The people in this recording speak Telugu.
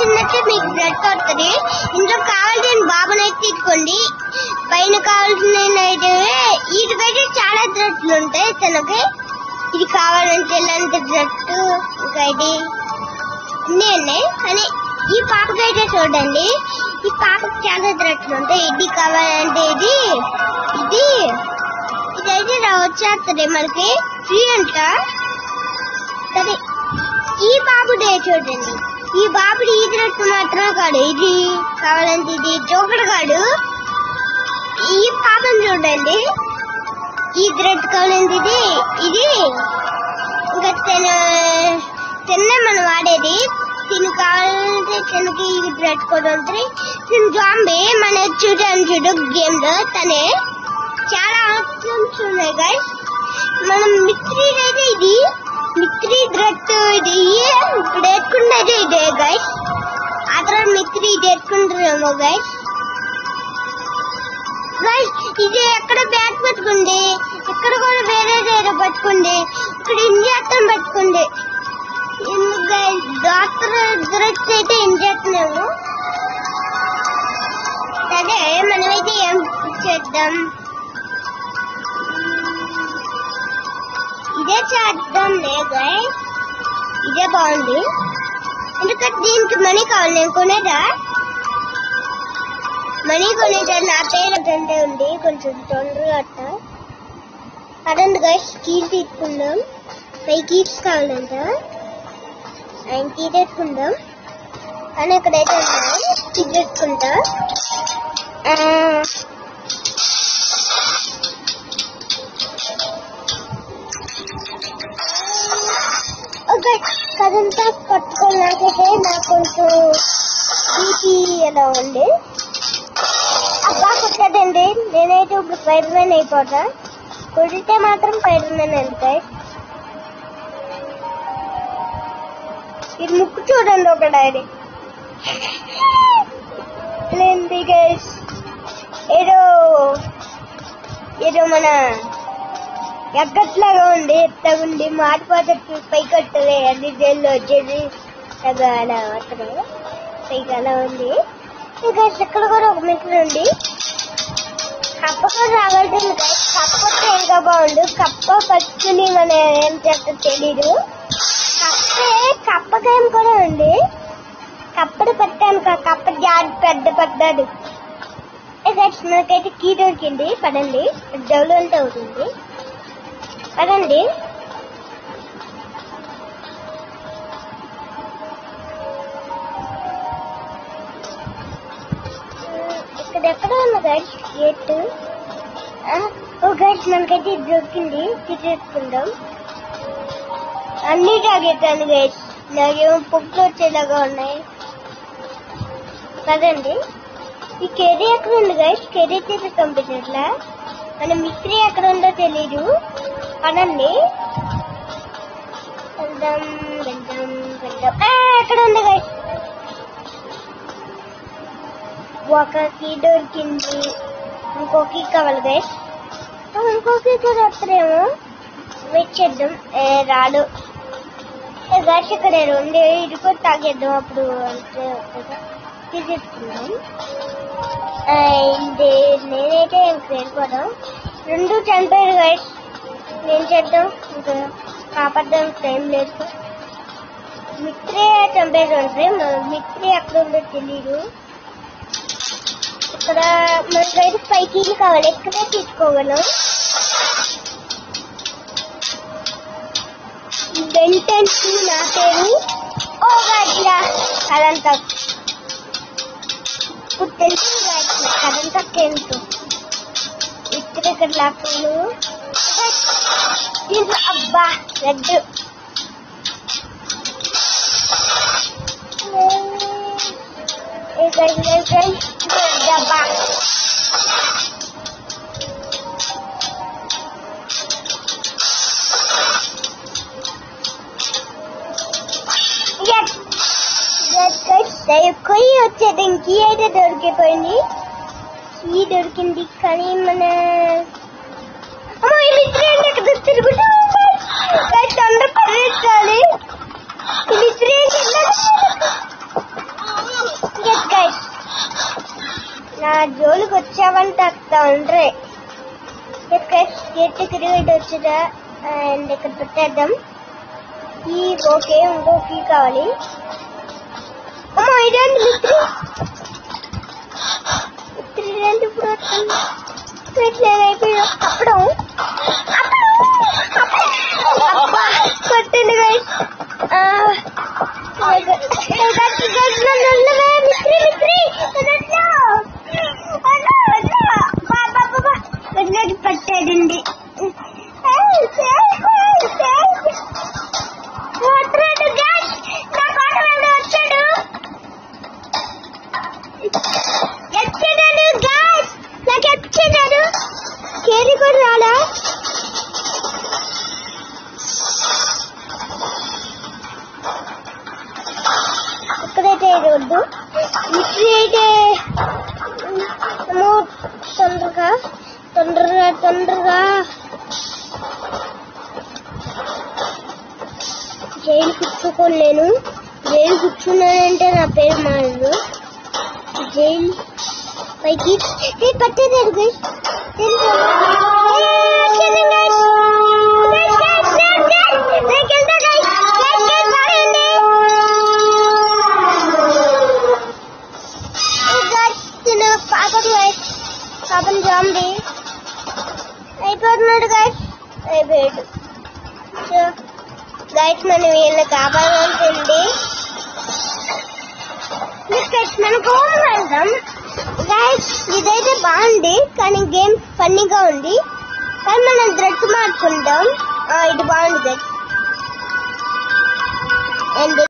వచ్చినట్టే మీకు బ్లడ్ వస్తుంది ఇందులో కావాల్సిన బాబునైతే తీసుకోండి పైన కావాల్సిన అయితే వీటికైతే చాలా థ్రెడ్లు ఉంటాయి తనకి ఇది కావాలంటే ఇలాంటి థ్రెడ్ ఇంకా ఇది అన్నీ ఉన్నాయి కానీ ఈ పాపకైతే చూడండి ఈ పాపకి చాలా థ్రెడ్లు ఉంటాయి ఇది కావాలంటే ఇది ఇది ఇదైతే రా- వచ్చేస్తుంది మనకి ఫ్రీ అంట సరే ఈ బాబుడే చూడండి ఈ బాబుడి ఈ థ్రెడ్ మాత్రమే కాదు ఇది కావాలంటే ఇది జోకడు కాడు ఈ పాపను చూడండి ఈ థ్రెడ్ కావాలంటే ఇది ఇది ఇంకా తిన తిన్న మనం వాడేది తిని కావాలంటే తినకి ఈ థ్రెడ్ కూడా ఉంటుంది తిని జాంబీ మన చూడాలి చూడు గేమ్ లో తనే చాలా ఆప్షన్స్ ఉన్నాయి గైస్ మనం మిత్రి అయితే ఇది మిత్రి థ్రెడ్ ఇది ఇప్పుడు ఎత్తుకున్నది ఇదే గైస్ ఆ తర్వాత మిత్రి ఇది ఎత్తుకుంటారేమో గైస్ గైస్ ఇది ఎక్కడ బ్యాట్ పట్టుకుంది ఇక్కడ కూడా వేరే వేరే పట్టుకుంది ఇక్కడ ఇంజక్షన్ పట్టుకుంది ఎందుకు గైస్ డాక్టర్ డ్రెస్ అయితే ఇంజక్షన్ సరే మనమైతే ఏం చేద్దాం ఇదే చేద్దాం గైస్ ఇదే బాగుంది ఎందుకంటే దీనికి మనీ కావాలి నేను కొనేదా మనీ కొనేదా నా పేరు అంటే ఉంది కొంచెం తొందరగా అట్ట అదండి గైస్ కీలు తీసుకుందాం ఫైవ్ కీస్ కావాలంట ఆయన కీ తెచ్చుకుందాం అని ఇక్కడైతే ఉన్నాయి కీ తెచ్చుకుంటా ఆ, ఓకే కదంతా పట్టుకోలేకపోతే నాకు కొంచెం బీపీ ఎలా ఉంది అబ్బా కొట్టదండి నేనైతే ఇప్పుడు స్పైడర్ మ్యాన్ అయిపోతా కొడితే మాత్రం స్పైడర్ మ్యాన్ వెళ్తాయి ఇది ముక్కు చూడండి ఒక డైరీ ఏంటి గైస్ ఏదో ఏదో మన ఎక్కట్లాగా ఉంది ఎత్తగా ఉంది మాటిపోతే పైకి వస్తుంది అది జైల్లో వచ్చేది అలా అలా వస్తుంది పైకి అలా ఉంది ఇంకా ఇక్కడ కూడా ఒక మిషన్ ఉంది కప్ప కూడా రావాల్సింది guys. కప్ప వస్తే ఇంకా బాగుండు కప్ప పచ్చుని మన ఏం చేస్తా తెలీదు కప్పే కప్పకేం కూడా ఉంది కప్పడు పెట్టాను కా- కప్ప జాడి పెద్ద పడ్డాడు గైస్ మనకైతే కీ దొరికింది పడండి డెవలప్ అవుతుంది పదండి ఇక్కడ ఎక్కడ ఉంది గైస్ గేట్ ఓ గైస్ మనకైతే ఇది దొరికింది తీసేసుకుందాం అన్ని తాగేటాను గైస్ నాకేమో పొక్కులు వచ్చేలాగా ఉన్నాయి కదండి ఈ కెరీ ఎక్కడ ఉంది గైస్ కెరీ చేసే కంప్యూటర్లా మన మిస్త్రీ ఎక్కడ ఉందో తెలీదు పదండి వెళ్దాం వెళ్దాం వెళ్దాం ఆ, ఎక్కడ ఉంది గైస్ ఒక కీ దొరికింది ఇంకో కీ కావాలి గైస్ ఇంకో కీ కూడా వస్తారేమో వెయిట్ చేద్దాం ఏ రాడు ఏ గైస్ ఇక్కడ రెండు ఇది కూడా తాగేద్దాం అప్పుడు అంతే కదా తీసేసుకుందాం ఆ, ఇది నేనైతే వెళ్ళిపోదాం రెండు చనిపోయారు గైస్ ఏం చేద్దాం ఇంకా కాపాడడం టైం లేదు మిత్రే చంపేసి ఉంటుంది మిత్రే ఎక్కడ ఉందో తెలియదు ఇక్కడ మనకైతే ఫైవ్ కీలు కావాలి ఎక్కడే తీసుకోగలం బెంటన్ నా పేరు ఓ గట్లా అదంతా ఇప్పుడు తెలిసింది గాయత్రి అదంతా కేంద్రం ఇక్కడ ఇక్కడ లాక్కులు దీంట్లో అబ్బా రెడ్ డబ్బా కొయ్యి వచ్చేది ఇంక అయితే దొరికిపోయింది ఈ దొరికింది కానీ మన అమ్మో ఈ మిత్రి ఏంటి ఇక్కడ తిరుగుతూ తొందర పరిగెత్తాలి ఈ మిత్రి ఏంటి ఇలా? ఎక్స్ట్రా అండ్ ఇక్కడ పెట్టేద్దాం ఈ ఓకే ఇంకో కీ కావాలి అమ్మా ఇదేంటి మిత్రి మిత్రి ఇదేంటి ఇప్పుడు వస్తుంది పెట్టలేదు అయిపోయాడు అప్పడం అబ్బా, కొట్టండి guys. ఆ, my God. Oh, guys, guys, నన్ను వదలవే, మిత్రి, మిత్రి, వదల్లో. వదల్లో, వదల్లో. బా, బా, బా, బా. వదిలేసి పట్టాడండి Help, help, help, help. వస్తున్నాడు, guys. నా కోసం ఎవడో వచ్చాడు. వచ్చాడు guys. నాకు వచ్చాడు కేరీ కూడా రాలా ఇక్కడైతే ఇది వద్దు ఇప్పుడు అయితే ఏమో తొందరగా తొందరగా తొందరగా జైలు కూర్చోకొని నేను జైలు కూర్చున్నానంటే నా పేరు మారదు జైలు పైకి ఏ పట్టేదాడు గైస్ పాపం జాంబీ అయిపోతున్నాడు గైస్ అయిపోయాడు సో గైస్ మనం వీళ్ళని కాపాడాల్సింది గైస్ మనం హోమ్ వెళ్దాం గైస్ ఇదైతే బాగుంది కానీ గేమ్ ఫన్నీగా ఉంది కానీ మనం డ్రెస్ మార్చుకుంటాం ఆ, ఇది బాగుంది గైస్ అండ్